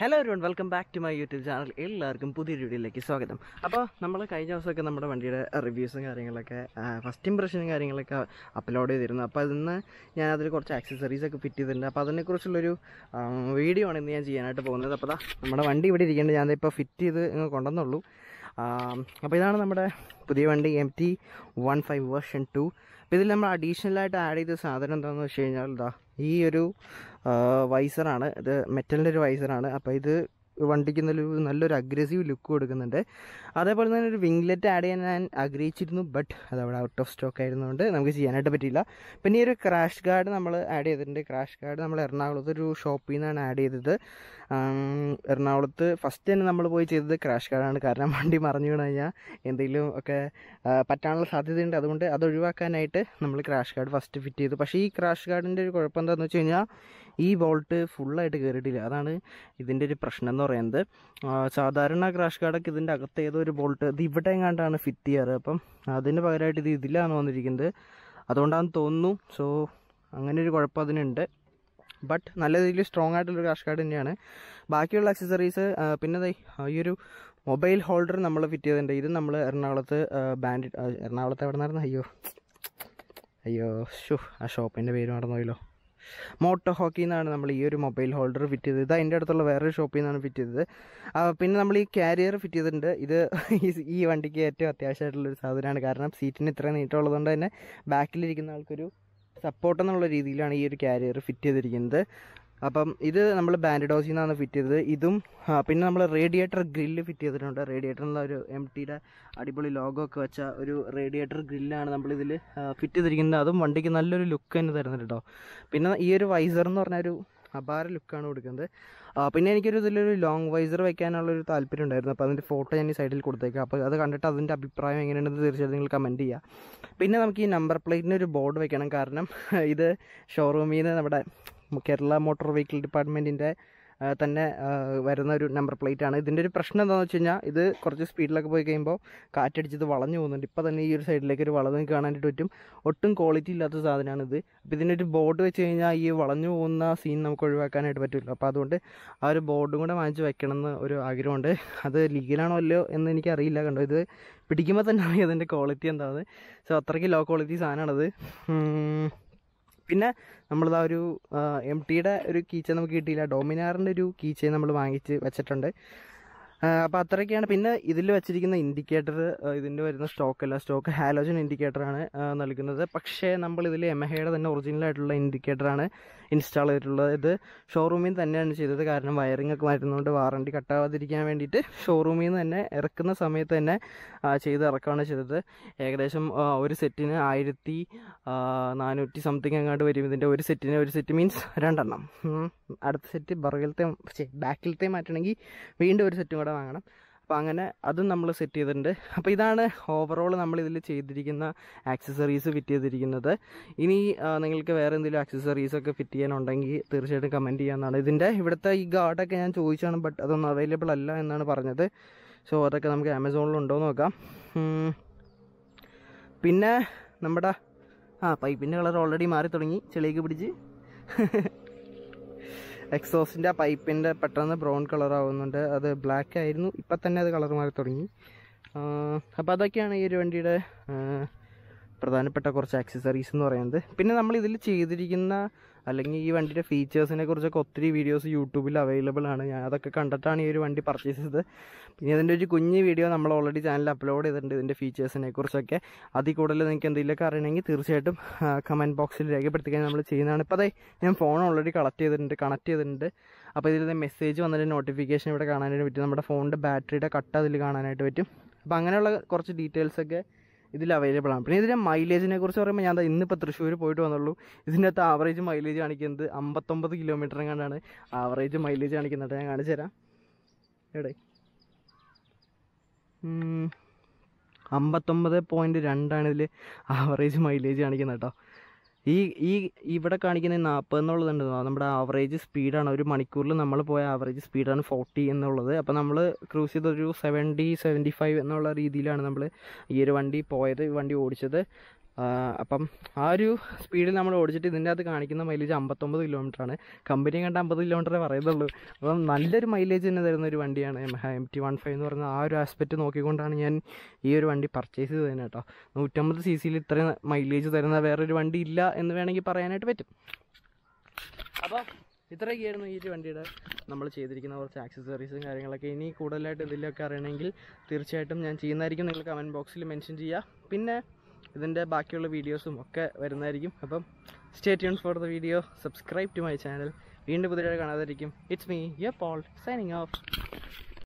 hello everyone welcome back to my YouTube channel എല്ലാവർക്കും പുതിയൊരു വീഡിയോയിലേക്ക് സ്വാഗതം അപ്പോൾ നമ്മൾ കഴിഞ്ഞ ദിവസമൊക്കെ നമ്മുടെ വണ്ടിയുടെ റിവ്യൂസും കാര്യങ്ങളൊക്കെ ഫസ്റ്റ് ഇംപ്രഷനും കാര്യങ്ങളൊക്കെ അപ്ലോഡ് ചെയ്തിരുന്നു അപ്പോൾ അതിന്ന് ഞാൻ അതിൽ കുറച്ച് ആക്സസറീസ് ഒക്കെ ഫിറ്റ് ചെയ്തിട്ടുണ്ട് അപ്പോൾ അതിനെക്കുറിച്ചുള്ളൊരു വീഡിയോ ആണ് ഇന്ന് ഞാൻ ചെയ്യാനായിട്ട് പോകുന്നത് അപ്പോൾ ദാ നമ്മുടെ വണ്ടി ഇവിടെ ഇരിക്കേണ്ടത് ഞാൻ ഇപ്പോൾ ഫിറ്റ് ചെയ്ത് ഇങ്ങ് കൊണ്ടുവന്നുള്ളൂ അപ്പോൾ ഇതാണ് നമ്മുടെ പുതിയ വണ്ടി M T one five version two അപ്പോൾ ഇതിൽ നമ്മൾ അഡീഷണലായിട്ട് ആഡ് ചെയ്ത സാധനം എന്താണെന്ന് വെച്ച് കഴിഞ്ഞാൽ ഇതാ ഈ ഒരു വൈസറാണ് ഇത് മെറ്റലിൻ്റെ ഒരു വൈസറാണ് അപ്പോൾ ഇത് വണ്ടിക്ക് നല്ലൊരു നല്ലൊരു അഗ്രസീവ് ലുക്ക് കൊടുക്കുന്നുണ്ട് അതേപോലെ തന്നെ ഒരു വിംഗ്ലെറ്റ് ആഡ് ചെയ്യാൻ ഞാൻ ആഗ്രഹിച്ചിരുന്നു ബട്ട് അത് അവിടെ ഔട്ട് ഓഫ് സ്റ്റോക്ക് ആയിരുന്നുകൊണ്ട് നമുക്ക് ചെയ്യാനായിട്ട് പറ്റിയില്ല പിന്നെ ഈ ഒരു ക്രാഷ് ഗാർഡ് നമ്മൾ ആഡ് ചെയ്തിട്ടുണ്ട് ക്രാഷ് ഗാർഡ് നമ്മൾ എറണാകുളത്ത് ഒരു ഷോപ്പിൽ നിന്നാണ് ആഡ് ചെയ്തത് എറണാകുളത്ത് ഫസ്റ്റ് തന്നെ നമ്മൾ പോയി ചെയ്തത് ക്രാഷ് ഗാർഡാണ് കാരണം വണ്ടി മറിഞ്ഞു വീണ് കഴിഞ്ഞാൽ എന്തെങ്കിലും ഒക്കെ പറ്റാനുള്ള സാധ്യതയുണ്ട് അതുകൊണ്ട് അത് ഒഴിവാക്കാനായിട്ട് നമ്മൾ ക്രാഷ് ഗാർഡ് ഫസ്റ്റ് ഫിറ്റ് ചെയ്തു പക്ഷേ ഈ ക്രാഷ് ഗാർഡിൻ്റെ ഒരു കുഴപ്പം എന്താണെന്ന് വെച്ച് കഴിഞ്ഞാൽ ഈ ബോൾട്ട് ഫുള്ളായിട്ട് കയറിയിട്ടില്ല അതാണ് ഇതിൻ്റെ ഒരു പ്രശ്നം എന്ന് പറയുന്നത് സാധാരണ ക്രാഷ് ഗാർഡൊക്കെ ഇതിൻ്റെ അകത്ത് ഏതോ ഒരു ബോൾട്ട് ഇത് ഇവിടെ എങ്ങാണ്ടാണ് ഫിറ്റ് ചെയ്യാറ് അപ്പം അതിന് പകരമായിട്ട് ഇത് ഇതിലാണ് വന്നിരിക്കുന്നത് അതുകൊണ്ടാണെന്ന് തോന്നുന്നു സോ അങ്ങനെ ഒരു കുഴപ്പം അതിനുണ്ട് ബട്ട് നല്ല രീതിയിൽ സ്ട്രോങ് ആയിട്ടുള്ളൊരു ക്രാഷ് ഗാർഡ് തന്നെയാണ് ബാക്കിയുള്ള അക്സസറീസ് പിന്നെ ദേ ഈ ഒരു മൊബൈൽ ഹോൾഡർ നമ്മൾ ഫിറ്റ് ചെയ്തിട്ടുണ്ട് ഇത് നമ്മൾ എറണാകുളത്ത് ബാൻഡ് എറണാകുളത്ത് എവിടെ നിന്നായിരുന്നു അയ്യോ അയ്യോ ഷു ആ ഷോപ്പിൻ്റെ പേര് മറന്നുപോയല്ലോ മോട്ടോ ഹോക്കി എന്നാണ് നമ്മൾ ഈ ഒരു മൊബൈൽ ഹോൾഡർ ഫിറ്റ് ചെയ്തത് ഇത് അതിൻ്റെ അടുത്തുള്ള വേറൊരു ഷോപ്പിൽ നിന്നാണ് ഫിറ്റ് ചെയ്തത് പിന്നെ നമ്മൾ ഈ കാരിയർ ഫിറ്റ് ചെയ്തിട്ടുണ്ട് ഇത് ഈ വണ്ടിക്ക് ഏറ്റവും അത്യാവശ്യമായിട്ടുള്ളൊരു സാധനമാണ് കാരണം സീറ്റിന് ഇത്രയും നീട്ടമുള്ളതുകൊണ്ട് തന്നെ ബാക്കിലിരിക്കുന്ന ആൾക്കൊരു സപ്പോർട്ട് എന്നുള്ള രീതിയിലാണ് ഈ ഒരു കാരിയർ ഫിറ്റ് ചെയ്തിരിക്കുന്നത് അപ്പം ഇത് നമ്മൾ ബാൻഡഡോസിൽ നിന്നാണ് ഫിറ്റ് ചെയ്തത് ഇതും പിന്നെ നമ്മൾ റേഡിയേറ്റർ ഗ്രില്ല് ഫിറ്റ് ചെയ്തിട്ടുണ്ട് റേഡിയേറ്റർ എന്നുള്ള ഒരു എം ടിയുടെ അടിപൊളി ലോഗോ ഒക്കെ വെച്ച ഒരു റേഡിയേറ്റർ ഗ്രില്ലാണ് നമ്മളിതിൽ ഫിറ്റ് ചെയ്തിരിക്കുന്നത് അതും വണ്ടിക്ക് നല്ലൊരു ലുക്ക് തന്നെ തരുന്നുണ്ട് കേട്ടോ പിന്നെ ഈ ഒരു വൈസർ എന്ന് പറഞ്ഞ ഒരു അപാര ലുക്കാണ് കൊടുക്കുന്നത് പിന്നെ എനിക്കൊരു ഇതിലൊരു ലോങ് വൈസർ വെക്കാനുള്ളൊരു താല്പര്യം ഉണ്ടായിരുന്നു അപ്പോൾ അതിൻ്റെ ഫോട്ടോ ഞാൻ ഈ സൈഡിൽ കൊടുത്തേക്കാം അപ്പോൾ അത് കണ്ടിട്ട് അതിൻ്റെ അഭിപ്രായം എങ്ങനെയുണ്ടെന്ന് തീർച്ചയായിട്ടും നിങ്ങൾ കമൻറ്റ് ചെയ്യുക പിന്നെ നമുക്ക് ഈ നമ്പർ പ്ലേറ്റിന് ഒരു ബോർഡ് വെക്കണം കാരണം ഇത് ഷോറൂമിൽ നിന്ന് നമ്മുടെ കേരള മോട്ടോർ വെഹിക്കിൾ ഡിപ്പാർട്ട്മെൻറ്റിൻ്റെ തന്നെ വരുന്ന ഒരു നമ്പർ പ്ലേറ്റ് ആണ് ഇതിൻ്റെ ഒരു പ്രശ്നം എന്താണെന്ന് വെച്ച് കഴിഞ്ഞാൽ ഇത് കുറച്ച് സ്പീഡിലൊക്കെ പോയി കഴിയുമ്പോൾ കാറ്റടിച്ചത് വളഞ്ഞു പോകുന്നുണ്ട് ഇപ്പോൾ തന്നെ ഈ ഒരു സൈഡിലേക്ക് ഒരു വളവ് കാണാനായിട്ട് പറ്റും ഒട്ടും ക്വാളിറ്റി ഇല്ലാത്ത സാധനമാണിത് അപ്പോൾ ഇതിനൊരു ബോർഡ് വെച്ച് കഴിഞ്ഞാൽ ഈ വളഞ്ഞു പോകുന്ന സീൻ നമുക്ക് ഒഴിവാക്കാനായിട്ട് പറ്റില്ല അപ്പോൾ അതുകൊണ്ട് ആ ഒരു ബോർഡും കൂടെ വാങ്ങിച്ച് വെക്കണം എന്ന് ഒരു ആഗ്രഹമുണ്ട് അത് ലീഗലാണോ അല്ലയോ എന്ന് എനിക്കറിയില്ല കണ്ടോ ഇത് പിടിക്കുമ്പോൾ തന്നെ അറിയാം അതിൻ്റെ ക്വാളിറ്റി എന്താണെന്ന് സോ അത്രയ്ക്ക് ലോ ക്വാളിറ്റി സാധനമാണത് പിന്നെ നമ്മളിതാ ഒരു എം ടിയുടെ ഒരു കീച്ചൻ നമുക്ക് കിട്ടിയില്ല ഡോമിനാറിൻ്റെ ഒരു കീച്ചൻ നമ്മൾ വാങ്ങിച്ച് വെച്ചിട്ടുണ്ട് അപ്പോൾ അത്രയൊക്കെയാണ് പിന്നെ ഇതിൽ വെച്ചിരിക്കുന്ന ഇൻഡിക്കേറ്റർ ഇതിൻ്റെ വരുന്ന സ്റ്റോക്കല്ല സ്റ്റോക്ക് ഹാലോജൻ ഇൻഡിക്കേറ്ററാണ് നൽകുന്നത് പക്ഷേ നമ്മൾ ഇതിൽ എമഹയുടെ തന്നെ ഒറിജിനൽ ആയിട്ടുള്ള ഇൻഡിക്കേറ്ററാണ് ഇൻസ്റ്റാൾ ചെയ്തിട്ടുള്ളത് ഇത് ഷോറൂമിൽ തന്നെയാണ് ചെയ്തത് കാരണം വയറിംഗ് ഒക്കെ മാറ്റുന്നതുകൊണ്ട് വാറണ്ടി കട്ടാവാതിരിക്കാൻ വേണ്ടിയിട്ട് ഷോറൂമിൽ നിന്ന് തന്നെ ഇറക്കുന്ന സമയത്ത് തന്നെ ചെയ്ത് ഇറക്കുകയാണ് ചെയ്തത് ഏകദേശം ഒരു സെറ്റിന് ആയിരത്തി നാനൂറ്റി സംതിങ് എങ്ങാണ്ട് വരും ഇതിൻ്റെ ഒരു സെറ്റിന് ഒരു സെറ്റ് മീൻസ് രണ്ടെണ്ണം അടുത്ത സെറ്റ് ബറകിലത്തെ ബാക്കിലത്തെ മാറ്റണമെങ്കിൽ വീണ്ടും ഒരു സെറ്റും കൂടെ വാങ്ങണം അപ്പോൾ അങ്ങനെ അതും നമ്മൾ സെറ്റ് ചെയ്തിട്ടുണ്ട് അപ്പോൾ ഇതാണ് ഓവറോൾ നമ്മൾ ഇതിൽ ചെയ്തിരിക്കുന്ന ആക്സസറീസ് ഫിറ്റ് ചെയ്തിരിക്കുന്നത് ഇനി നിങ്ങൾക്ക് വേറെ എന്തെങ്കിലും ആക്സസറീസ് ഒക്കെ ഫിറ്റ് ചെയ്യാനുണ്ടെങ്കിൽ തീർച്ചയായിട്ടും കമൻറ്റ് ചെയ്യാവുന്നതാണ് ഇതിൻ്റെ ഇവിടുത്തെ ഈ ഗാർഡൊക്കെ ഞാൻ ചോദിച്ചാണ് ബട്ട് അതൊന്നും അവൈലബിൾ അല്ല എന്നാണ് പറഞ്ഞത് സോ അതൊക്കെ നമുക്ക് ആമസോണിൽ ഉണ്ടോ എന്ന് നോക്കാം പിന്നെ നമ്മുടെ ആ പൈപ്പിൻ്റെ കളർ ഓൾറെഡി മാറി തുടങ്ങി ചെളിയൊക്കെ പിടിച്ച് എക്സോസിൻ്റെ ആ പൈപ്പിൻ്റെ പെട്ടെന്ന് ബ്രൗൺ കളർ ആവുന്നുണ്ട് അത് ബ്ലാക്ക് ആയിരുന്നു ഇപ്പം തന്നെ അത് കളർ മാറി തുടങ്ങി അപ്പോൾ അതൊക്കെയാണ് ഈ ഒരു വണ്ടിയുടെ പ്രധാനപ്പെട്ട കുറച്ച് ആക്സസറീസ് എന്ന് പറയുന്നത് പിന്നെ നമ്മൾ ഇതിൽ ചെയ്തിരിക്കുന്ന അല്ലെങ്കിൽ ഈ വണ്ടിയുടെ ഫീച്ചേഴ്സിനെ കുറിച്ചൊക്കെ ഒത്തിരി വീഡിയോസ് യൂട്യൂബിൽ അവൈലബിൾ ആണ് ഞാൻ അതൊക്കെ കണ്ടിട്ടാണ് ഈ ഒരു വണ്ടി പർച്ചേസ് ചെയ്തത് പിന്നെ ഇതിൻ്റെ ഒരു കുഞ്ഞ് വീഡിയോ നമ്മൾ ഓൾറെഡി ചാനലിൽ അപ്ലോഡ് ചെയ്തിട്ടുണ്ട് ഇതിൻ്റെ ഫീച്ചേഴ്സിനെ കുറിച്ചൊക്കെ അതിൽ കൂടുതൽ നിങ്ങൾക്ക് എന്തെങ്കിലുമൊക്കെ അറിയണമെങ്കിൽ തീർച്ചയായിട്ടും കമൻറ്റ് ബോക്സിൽ രേഖപ്പെടുത്തിക്കാൻ നമ്മൾ ചെയ്യുന്നതാണ് ഇപ്പോൾ അതെ ഞാൻ ഫോൺ ഓൾറെഡി കളക്ട് ചെയ്തിട്ടുണ്ട് കണക്ട് ചെയ്തിട്ടുണ്ട് അപ്പോൾ ഇതിൽ മെസ്സേജ് വന്നിട്ട് നോട്ടിഫിക്കേഷൻ ഇവിടെ കാണാനായിട്ട് പറ്റും നമ്മുടെ ഫോണിൻ്റെ ബാറ്ററിയുടെ കട്ട് അതിൽ കാണാനായിട്ട് പറ്റും അപ്പോൾ അങ്ങനെയുള്ള കുറച്ച് ഡീറ്റെയിൽസൊക്കെ ഇതിൽ അവൈലബിൾ ആണ് പിന്നെ ഇതിൻ്റെ മൈലേജിനെ കുറിച്ച് പറയുമ്പോൾ ഞാൻ ഇന്നിപ്പോൾ തൃശ്ശൂർ പോയിട്ട് വന്നുള്ളൂ ഇതിൻ്റെ അകത്ത് ആവറേജ് മൈലേജ് കാണിക്കുന്നത് അമ്പത്തൊമ്പത് കിലോമീറ്റർ കണ്ടാണ് ആവറേജ് മൈലേജ് കാണിക്കുന്നത് ഞാൻ കാണിച്ചു തരാം എവിടെ അമ്പത്തൊമ്പത് പോയിൻറ്റ് രണ്ടാണ് ഇതിൽ ആവറേജ് മൈലേജ് കാണിക്കുന്നത് കേട്ടോ ഈ ഈ ഇവിടെ കാണിക്കുന്ന നാൽപ്പത് എന്നുള്ളതുണ്ട് നമ്മുടെ ആവറേജ് സ്പീഡാണ് ഒരു മണിക്കൂറിൽ നമ്മൾ പോയ ആവറേജ് സ്പീഡാണ് ഫോർട്ടി എന്നുള്ളത് അപ്പോൾ നമ്മൾ ക്രൂസ് ചെയ്തൊരു സെവൻറ്റി സെവൻറ്റി ഫൈവ് എന്നുള്ള രീതിയിലാണ് നമ്മൾ ഈ ഒരു വണ്ടി പോയത് വണ്ടി ഓടിച്ചത് അപ്പം ആ ഒരു സ്പീഡിൽ നമ്മൾ ഓടിച്ചിട്ട് ഇതിൻ്റെ അകത്ത് കാണിക്കുന്ന മൈലേജ് അമ്പത്തൊമ്പത് കിലോമീറ്ററാണ് കമ്പനി കണ്ട അമ്പത് കിലോമീറ്ററേ പറയുന്നുള്ളൂ അപ്പം നല്ലൊരു മൈലേജ് തന്നെ തരുന്ന ഒരു വണ്ടിയാണ് എം ടി വൺ ഫൈവ് എന്ന് പറയുന്ന ആ ഒരു ആസ്പെക്റ്റ് നോക്കിക്കൊണ്ടാണ് ഞാൻ ഈ ഒരു വണ്ടി പർച്ചേസ് ചെയ്തത് തന്നെ കേട്ടോ നൂറ്റമ്പത് സി സിയിൽ ഇത്രയും മൈലേജ് തരുന്ന വേറൊരു വണ്ടി ഇല്ല എന്ന് വേണമെങ്കിൽ പറയാനായിട്ട് പറ്റും അപ്പോൾ ഇത്രയൊക്കെയായിരുന്നു ഈ ഒരു വണ്ടിയുടെ നമ്മൾ ചെയ്തിരിക്കുന്ന കുറച്ച് ആക്സസറീസും കാര്യങ്ങളൊക്കെ ഇനി കൂടുതലായിട്ട് ഇതിലൊക്കെ അറിയണമെങ്കിൽ തീർച്ചയായിട്ടും ഞാൻ ചെയ്യുന്നതായിരിക്കും നിങ്ങൾ കമൻറ്റ് ബോക്സിൽ മെൻഷൻ ചെയ്യുക പിന്നെ ഇതിൻ്റെ ബാക്കിയുള്ള വീഡിയോസും ഒക്കെ വരുന്നതായിരിക്കും അപ്പം stay tune for the video subscribe to my channel വീണ്ടും പുതിയ കാണാതായിരിക്കും ഇറ്റ്സ് മീ യ പോൾ സൈനിങ് ഓഫ്